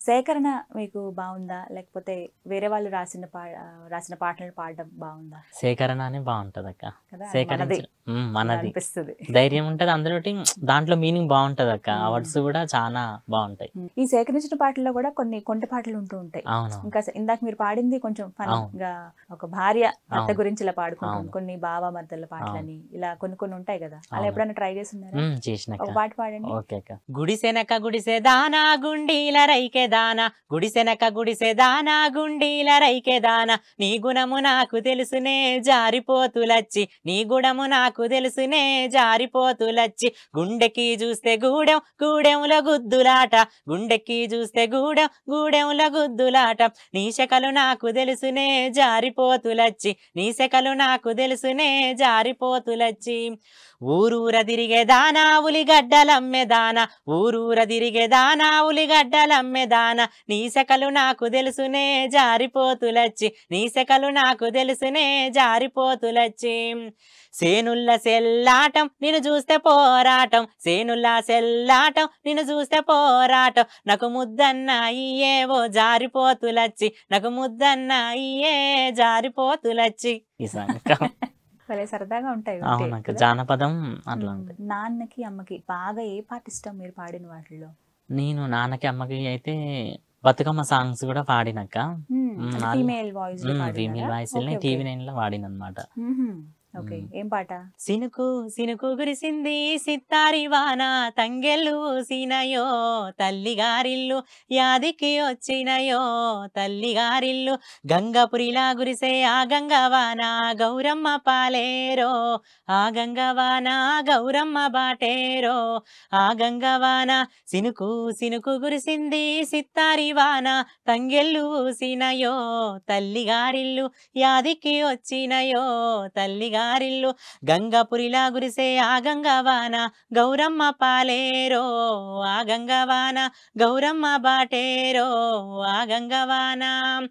సేకరణ మీకు బాగుందా లేకపోతే వేరే వాళ్ళు రాసిన పా రాసిన పాటలు పాడడం బాగుందా సేకరణ అని బాగుంటది అక్క కదా అది సేకరించి మనది ఉమ్, మనది అనిపిస్తుంది ధైర్యం ఉంటది అందులోటి దాంట్లో మీనింగ్ బాగుంటది అక్క ఆ ఉమ్. వర్డ్స్ కూడా చాలా బాగుంటాయి ఈ సేకరించిన పాటల్లో కూడా కొన్ని కొంట పాటలు ఉంటూ ఉంటాయి అవును ఇంకా స- ఇందాక మీరు పాడింది కొంచెం ఫన్ అవును. గా ఒక భార్య భర్త అవును. గురించి ఇలా పాడుకుంటాం అవును. కొన్ని బావ మద్దల పాటలని ఇలా కొన్ని కొన్ని ఉంటాయి కదా అలా అవును. ఎప్పుడైనా ట్రై చేస్తున్నారా ఉమ్, చేసినక్క ఒక పాట పాడండి ఓకే అక్క గుడిసెనక గుడిసె దానా గుండీల రైకె దానా గుడిసెనక గుడిసె దానా గుండీల రైకె దానా నీ గుణము నాకు తెలుసునే జారిపోతులచ్చి నీ గుణము నాకు తెలుసునే జారిపోతులచ్చి గుండెకి చూస్తే గూడెం గూడెంల గుద్దులాట గుండెకి చూస్తే గూడెం గూడెంల గుద్దులాట నీ శకలు నాకు తెలుసునే జారిపోతులచ్చి నీ శకలు నాకు తెలుసునే జారిపోతులచ్చి ఊరూర తిరిగే దానా ఉలిగడ్డలమ్మె దానా ఊరూర తిరిగే దానా ఉలిగడ్డలమ్మె దానా నీ శకలు నాకు తెలుసునే జారిపోతులచ్చి నీ శకలు నాకు తెలుసునే జారిపోతులచ్చి సేనుల్ల సెల్లాటం నిన్ను చూస్తే పోరాటం సేనుల్ల సెల్లాటం నిన్ను చూస్తే పోరాటం నాకు ముద్దన్నాయి ఏవో జారిపోతులచ్చి నాకు ముద్దన్నాయి ఏ జారిపోతులచ్చి ఈ సాంగ్ భలే సరదాగా ఉంటాయి వింటే అవునక్క కదా? జానపదం అట్లా ఉమ్. ఉంటుంది నాన్నకి అమ్మకి బాగా ఏ పాట ఇష్టం మీరు పాడిన వాటిల్లో నేను నాన్నకి అమ్మకి అయితే బతుకమ్మ సాంగ్స్ కూడా పాడినక్క ఉమ్, నాన్న- female voice female voice TV nine లో వాడిన అనమాట ఓకే మ్మ్. ఏం పాట సినుకు సినుకు గురిసింది సిత్తారి వాన తంగెళ్ళు సీనయో తల్లిగారిల్లు యాదికి వచ్చినయో తల్లిగారిల్లు గంగపురిలా గురిసే ఆ గంగవాన గౌరమ్మ పాలేరో ఆ గంగవాన గౌరమ్మ బాటేరో ఆ గంగవాన సినుకు సినుకు గురిసింది సిత్తారి వాన తంగెళ్ళు సీనయో తల్లిగారిల్లు యాదికి వచ్చినయో తల్లిగారిల్లు గంగపురిలా గురిసే ఆ గంగవాన గౌరమ్మ పాలేరో ఆ గంగవాన గౌరమ్మ బాటేరో ఆ గంగవాన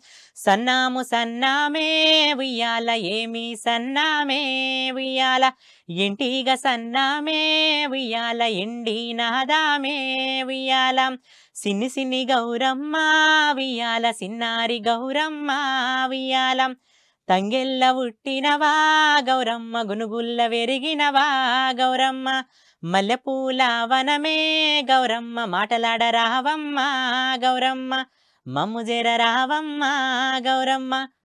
సన్నాము సన్నామే ఉయ్యాల ఏమి సన్నామే ఉయ్యాల ఇంటిగ సన్నామే ఉయ్యాల ఎండి నాదామే ఉయ్యాల సిన్ని సిన్ని గౌరమ్మ వియాల సిన్నారి గౌరమ్మ వియాల తంగెల్ల ఉట్టినవా గౌరమ్మ గునుగుల్ల వెరిగినవా గౌరమ్మ మల్లెపూల వనమే గౌరమ్మ మాటలాడ రావమ్మ గౌరమ్మ మమ్ము జర రావమ్మ గౌరమ్మ